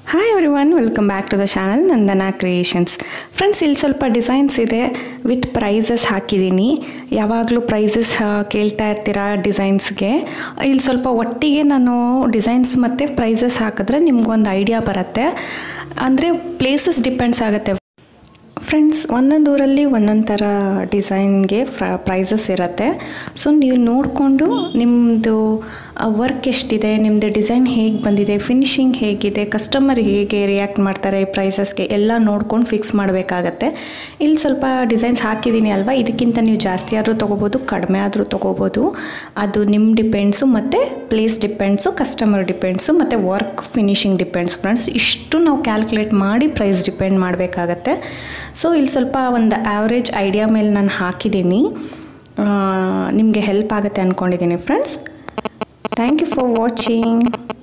hi everyone welcome back to the channel Nandana creations friends ಇಲ್ಲಿ ಸ್ವಲ್ಪ designs ಇದೆ with prices ಹಾಕಿದ್ದೀನಿ ಯಾವಾಗಲೂ ಪ್ರೈಸಸ್ ಕೇಳ್ತಾ ಇರ್ತೀರಾ ಡಿಸೈನ್ಸ್ಗೆ ಇಲ್ಲಿ ಸ್ವಲ್ಪ ಒಟ್ಟಿಗೆ ನಾನು ಡಿಸೈನ್ಸ್ ಮತ್ತು ಪ್ರೈಸಸ್ ಹಾಕಿದ್ರೆ ನಿಮ್ಗೊಂದು ಐಡಿಯಾ ಬರುತ್ತೆ ಅಂದರೆ ಪ್ಲೇಸಸ್ ಡಿಪೆಂಡ್ಸ್ ಆಗುತ್ತೆ ಫ್ರೆಂಡ್ಸ್ ಒಂದೊಂದು ಊರಲ್ಲಿ ಒಂದೊಂದು ಥರ ಡಿಸೈನ್ಗೆ ಫ್ರ ಪ್ರೈಸಸ್ ಇರುತ್ತೆ ಸೊ ನೀವು ನೋಡಿಕೊಂಡು ನಿಮ್ಮದು ವರ್ಕ್ ಎಷ್ಟಿದೆ ನಿಮ್ಮದು ಡಿಸೈನ್ ಹೇಗೆ ಬಂದಿದೆ ಫಿನಿಶಿಂಗ್ ಹೇಗಿದೆ ಕಸ್ಟಮರ್ ಹೇಗೆ ರಿಯಾಕ್ಟ್ ಮಾಡ್ತಾರೆ ಈ ಪ್ರೈಸಸ್ಗೆ ಎಲ್ಲ ನೋಡ್ಕೊಂಡು ಫಿಕ್ಸ್ ಮಾಡಬೇಕಾಗತ್ತೆ ಇಲ್ಲಿ ಸ್ವಲ್ಪ ಡಿಸೈನ್ಸ್ ಹಾಕಿದ್ದೀನಿ ಅಲ್ವಾ ಇದಕ್ಕಿಂತ ನೀವು ಜಾಸ್ತಿ ಆದರೂ ತೊಗೋಬೋದು ಕಡಿಮೆ ಆದರೂ ತೊಗೋಬೋದು ಅದು ನಿಮ್ಮ ಡಿಪೆಂಡ್ಸು ಮತ್ತು ಪ್ಲೇಸ್ ಡಿಪೆಂಡ್ಸು ಕಸ್ಟಮರ್ ಡಿಪೆಂಡ್ಸು ಮತ್ತು ವರ್ಕ್ ಫಿನಿಶಿಂಗ್ ಡಿಪೆಂಡ್ಸ್ ಫ್ರೆಂಡ್ಸ್ ಇಷ್ಟು ನಾವು ಕ್ಯಾಲ್ಕುಲೇಟ್ ಮಾಡಿ ಪ್ರೈಸ್ ಡಿಪೆಂಡ್ ಮಾಡಬೇಕಾಗತ್ತೆ ಸೊ ಇಲ್ಲಿ ಸ್ವಲ್ಪ ಒಂದು ಆ್ಯಾವ್ರೇಜ್ ಐಡಿಯಾ ಮೇಲೆ ನಾನು ಹಾಕಿದ್ದೀನಿ ನಿಮಗೆ ಹೆಲ್ಪ್ ಆಗುತ್ತೆ ಅಂದ್ಕೊಂಡಿದ್ದೀನಿ friends thank you for watching